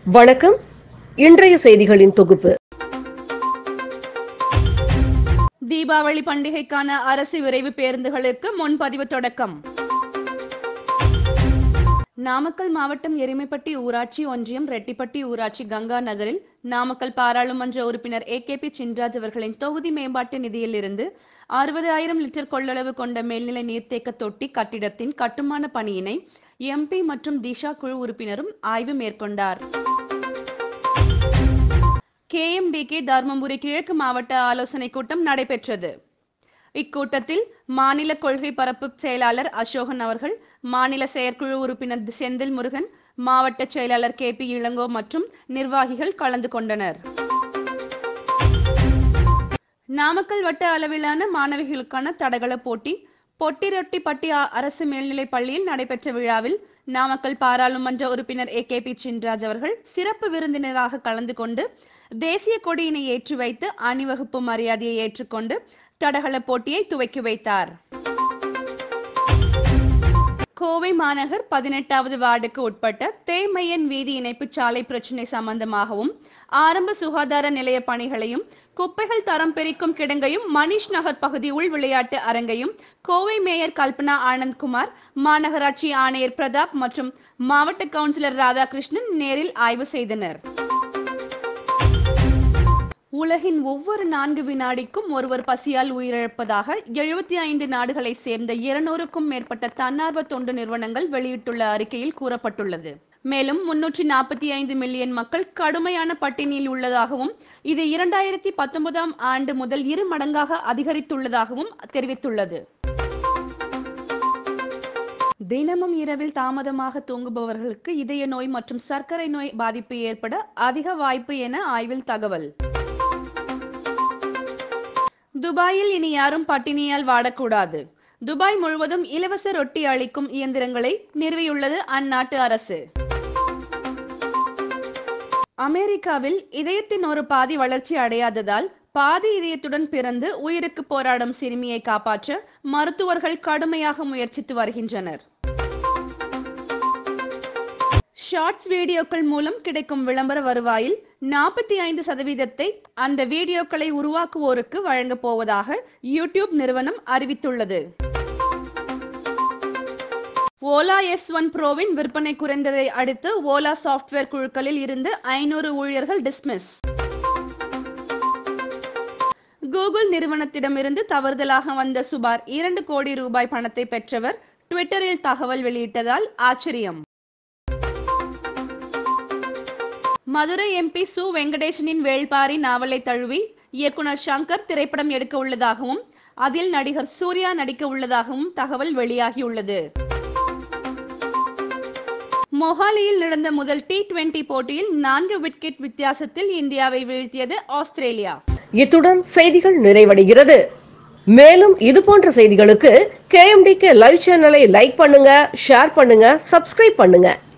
வணக்கம் இன்றைய செய்திகளின் தொகுப்பு தீபாவளி பண்டிகைக்கான அரசு விரைவு பேருந்துகளுக்கு முன்பதிவு தொடக்கம் நாமக்கல் மாவட்டம் எருமைப்பட்டி ஊராட்சி ஒன்றியம் ரெட்டிப்பட்டி ஊராட்சி கங்கா நகரில் நாமக்கல் பாராளுமன்ற உறுப்பினர் ஏ கே பி சின்ராஜ் அவர்களின் தொகுதி மேம்பாட்டு நிதியிலிருந்து அறுபது ஆயிரம் லிட்டர் கொள்ளளவு கொண்ட மேல்நிலை நீர்த்தேக்க தொட்டி கட்டிடத்தின் கட்டுமான பணியினை எம்பி மற்றும் திஷா குழு உறுப்பினரும் ஆய்வு மேற்கொண்டார் கேஎம்டிகே தர்மபுரி கிழக்கு மாவட்ட ஆலோசனை கூட்டம் நடைபெற்றது இக்கூட்டத்தில் மாநில கொள்கை பரப்பு செயலாளர் அசோகன் அவர்கள் மாநில செயற்குழு உறுப்பினர் செந்தில் முருகன் மாவட்ட செயலாளர் கே பி இளங்கோ மற்றும் நிர்வாகிகள் கலந்து கொண்டனர் நாமக்கல் வட்ட அளவிலான மாணவிகளுக்கான தடகள போட்டி பொட்டிரொட்டிப்பட்டி அ- அரசு மேல்நிலைப் பள்ளியில் நடைபெற்ற விழாவில் நாமக்கல் பாராளுமன்ற உறுப்பினர் ஏ கே பி சின்ராஜ் அவர்கள் சிறப்பு விருந்தினராக கலந்து கொண்டு தேசிய கொடியினை ஏற்றி வைத்து அணிவகுப்பு மரியாதையை ஏற்றுக்கொண்டு தடகள போட்டியை துவக்கி வைத்தார் கோவை மாநகர் பதினெட்டாவது வார்டுக்கு உட்பட்ட தேமையன் வீதி இணைப்பு சாலை பிரச்சினை சம்பந்தமாகவும் ஆரம்ப சுகாதார நிலைய பணிகளையும் குப்பைகள் தரம் பிரிக்கும் கிடங்கையும் மணிஷ் நகர் பகுதி உள் விளையாட்டு அரங்கையும் கோவை மேயர் கல்பனா ஆனந்த்குமார் மாநகராட்சி ஆணையர் பிரதாப் மற்றும் மாவட்ட கவுன்சிலர் ராதாகிருஷ்ணன் நேரில் ஆய்வு செய்தனர் உலகின் ஒவ்வொரு நான்கு வினாடிக்கும் ஒருவர் பசியால் உயிரிழப்பதாக எழுபத்தி ஐந்து நாடுகளை சேர்ந்த இருநூறுக்கும் மேற்பட்ட தன்னார்வ தொண்டு நிறுவனங்கள் வெளியிட்டுள்ள அறிக்கையில் கூறப்பட்டுள்ளது மேலும் முன்னூற்றி நாற்பத்தி ஐந்து மில்லியன் மக்கள் கடுமையான பட்டினியில் உள்ளதாகவும் இது இரண்டாயிரத்தி பத்தொன்பதாம் ஆண்டு முதல் இரு மடங்காக அதிகரித்துள்ளதாகவும் தெரிவித்துள்ளது தினமும் இரவில் தாமதமாக தூங்குபவர்களுக்கு இதய நோய் மற்றும் சர்க்கரை நோய் பாதிப்பு ஏற்பட அதிக வாய்ப்பு என ஆய்வில் தகவல் துபாயில் இனி யாரும் பட்டினியால் வாடக்கூடாது துபாய் முழுவதும் இலவச ரொட்டி அளிக்கும் இயந்திரங்களை நிறுவியுள்ளது அந்நாட்டு அரசு அமெரிக்காவில் இதயத்தின் ஒரு பாதி வளர்ச்சி அடையாததால் பாதி இதயத்துடன் பிறந்து உயிருக்கு போராடும் சிறுமியை காப்பாற்ற மருத்துவர்கள் கடுமையாக முயற்சித்து வருகின்றனர் ஷார்ட்ஸ் வீடியோக்கள் மூலம் கிடைக்கும் விளம்பர வருவாயில் நாற்பத்தி ஐந்து சதவீதத்தை அந்த வீடியோக்களை உருவாக்குவோருக்கு வழங்கப் போவதாக யூடியூப் நிறுவனம் அறிவித்துள்ளது ஓலா எஸ் ஒன் ப்ரோவின் விற்பனை குறைந்ததை அடுத்து ஓலா சாஃப்ட்வேர் குழுக்களில் இருந்து ஐநூறு ஊழியர்கள் டிஸ்மிஸ் கூகுள் நிறுவனத்திடமிருந்து தவறுதலாக வந்த சுமார் இரண்டு கோடி ரூபாய் பணத்தை பெற்றவர் ட்விட்டரில் தகவல் வெளியிட்டதால் ஆச்சரியம் மதுரை எம்பி சு வெங்கடேசனின் வேள்பாரி நாவலை தழுவி இயக்குனர் சங்கர் திரைப்படம் எடுக்க உள்ளதாகவும் அதில் நடிகர் சூர்யா நடிக்க உள்ளதாகவும் தகவல் வெளியாகியுள்ளது மொஹாலியில் நடந்த முதல் டி டுவெண்டி போட்டியில் நான்கு விக்கெட் வித்தியாசத்தில் இந்தியாவை வீழ்த்தியது ஆஸ்திரேலியா இத்துடன் செய்திகள் நிறைவடைகிறது மேலும் இது போன்ற செய்திகளுக்கு கேஎம்டிகே லைவ் சேனலை லைக் பண்ணுங்க ஷேர் பண்ணுங்க சப்ஸ்கிரைப் பண்ணுங்க